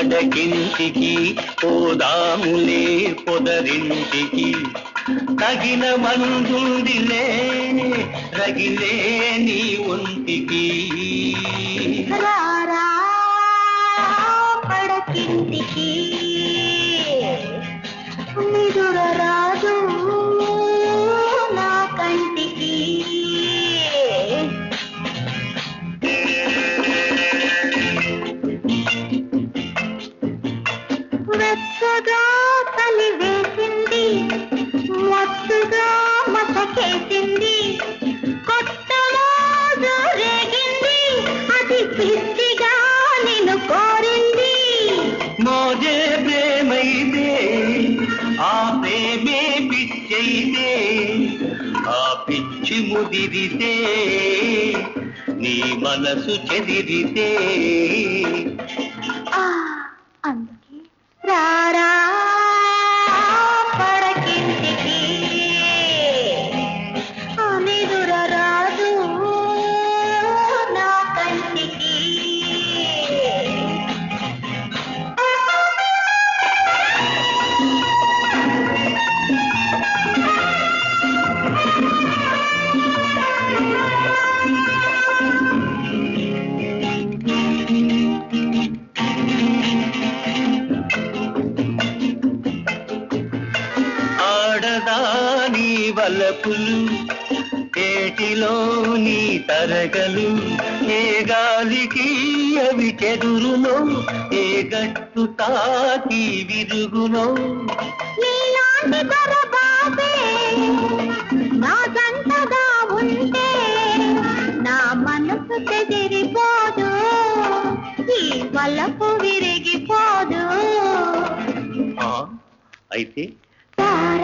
కొండకింటికి పోదాములే పొదరింటికి తగిన మందుందిలే రగిలే నీ ఒంటికి రారా పడకింటికి నిదుర రాదు నా కంటికి వెచ్చగా తలి వేసింది మత్తుగా మసకేసింది కొత్తలో రేగింది అది పిచ్చిగా నిన్ను కోరింది మోజే ప్రేమైతే ఆ ప్రేమే పిచ్చైతే ఆ పిచ్చి ముదిరితే నీ మనసు చెదిరితే ఆ అందుకే రారా పడకింటికి ఆ నిదుర రాదు నా కంటికి ఆడదాని వలపులు ఏటిలో నీ తరగలు ఏ గాలికి అవి చెదురునో ఏ గట్టు తాకి విరుగునో నీలాంటి దొరబాబే నా జంటగా ఉంటే నా మనసు చెదిరిపోదు ఈ వలపు విరిగిపోదు ఆ, అయితే తారా